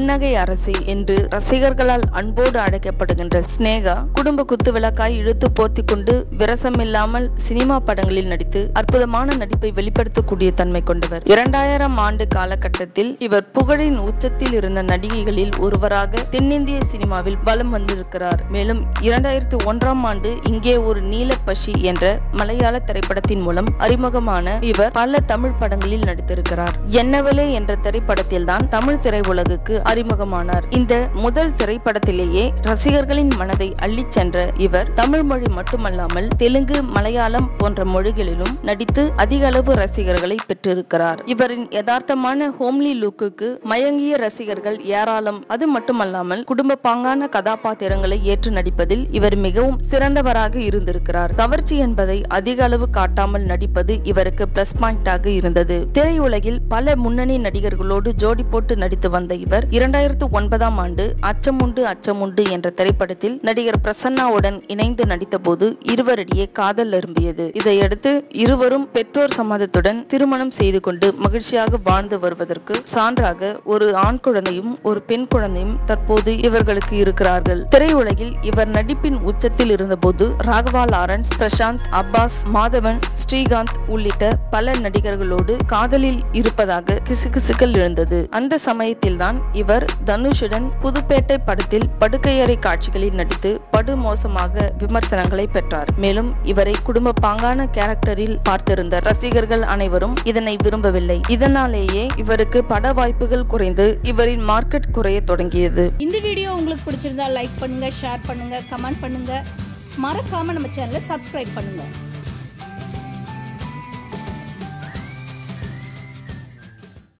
புன்னகை அரசி என்று ரசிகர்களால் அன்போடு அழைக்கப்படுகின்ற ஸ்னேகா குடும்ப குத்து விளக்காய் இழுத்து போர்த்தி கொண்டு விரசமில்லாமல் சினிமா படங்களில் நடித்து அற்புதமான நடிப்பை வெளிப்படுத்தக்கூடிய தன்மை கொண்டவர் இரண்டாயிரம் ஆண்டு காலகட்டத்தில் இவர் புகழின் உச்சத்தில் இருந்த நடிகைகளில் ஒருவராக தென்னிந்திய சினிமாவில் வலம் வந்திருக்கிறார் மேலும் இரண்டாயிரத்தி ஒன்றாம் ஆண்டு இங்கே ஒரு நீல பசி என்ற மலையாள திரைப்படத்தின் மூலம் அறிமுகமான இவர் பல தமிழ் படங்களில் நடித்திருக்கிறார் என்னவலே என்ற திரைப்படத்தில் தான் தமிழ் திரையுலகுக்கு அறிமுகமானார் இந்த முதல் திரைப்படத்திலேயே ரசிகர்களின் மனதை அள்ளிச் சென்ற இவர் தமிழ் மொழி மட்டுமல்லாமல் தெலுங்கு மலையாளம் போன்ற மொழிகளிலும் நடித்து அதிக அளவு ரசிகர்களை பெற்றிருக்கிறார் இவரின் யதார்த்தமான ஹோம்லி லுக்குக்கு மயங்கிய ரசிகர்கள் ஏராளம் அது மட்டுமல்லாமல் குடும்ப பாங்கான கதாபாத்திரங்களை ஏற்று நடிப்பதில் இவர் மிகவும் சிறந்தவராக இருந்திருக்கிறார் கவர்ச்சி என்பதை அதிக அளவு காட்டாமல் நடிப்பது இவருக்கு பிளஸ் பாயிண்டாக இருந்தது திரையுலகில் பல முன்னணி நடிகர்களோடு ஜோடி போட்டு நடித்து வந்த இவர் இரண்டாயிரத்து ஒன்பதாம் ஆண்டு அச்சமுண்டு அச்சமுண்டு என்ற திரைப்படத்தில் நடிகர் பிரசன்னாவுடன் இணைந்து நடித்தபோது இருவரிடையே காதல் அரும்பியது இதையடுத்து இருவரும் பெற்றோர் சம்மதத்துடன் திருமணம் செய்து கொண்டு மகிழ்ச்சியாக வாழ்ந்து வருவதற்கு சான்றாக ஒரு ஆண் குழந்தையும் ஒரு பெண் குழந்தையும் தற்போது இவர்களுக்கு இருக்கிறார்கள் திரையுலகில் இவர் நடிப்பின் உச்சத்தில் இருந்தபோது ராகவா லாரன்ஸ் பிரசாந்த் அப்பாஸ் மாதவன் ஸ்ரீகாந்த் உள்ளிட்ட பல நடிகர்களோடு காதலில் இருப்பதாக கிசுகிசுக்கள் எழுந்தது அந்த சமயத்தில்தான் இவர் தனுஷுடன் புதுப்பேட்டை படத்தில் படுக்கையறை காட்சிகளில் நடித்து படு மோசமாக விமர்சனங்களை பெற்றார் மேலும் இவரை குடும்ப பாங்கான கேரக்டரில் பார்த்திருந்த ரசிகர்கள் அனைவரும் இதனை விரும்பவில்லை இதனாலேயே இவருக்கு பட வாய்ப்புகள் குறைந்து இவரின் மார்க்கெட் குறைய தொடங்கியது இந்த வீடியோ உங்களுக்கு பிடிச்சிருந்தா லைக் பண்ணுங்க ஷேர் பண்ணுங்க கமெண்ட் பண்ணுங்க மறக்காம நம்ம சேனலை சப்ஸ்கிரைப் பண்ணுங்க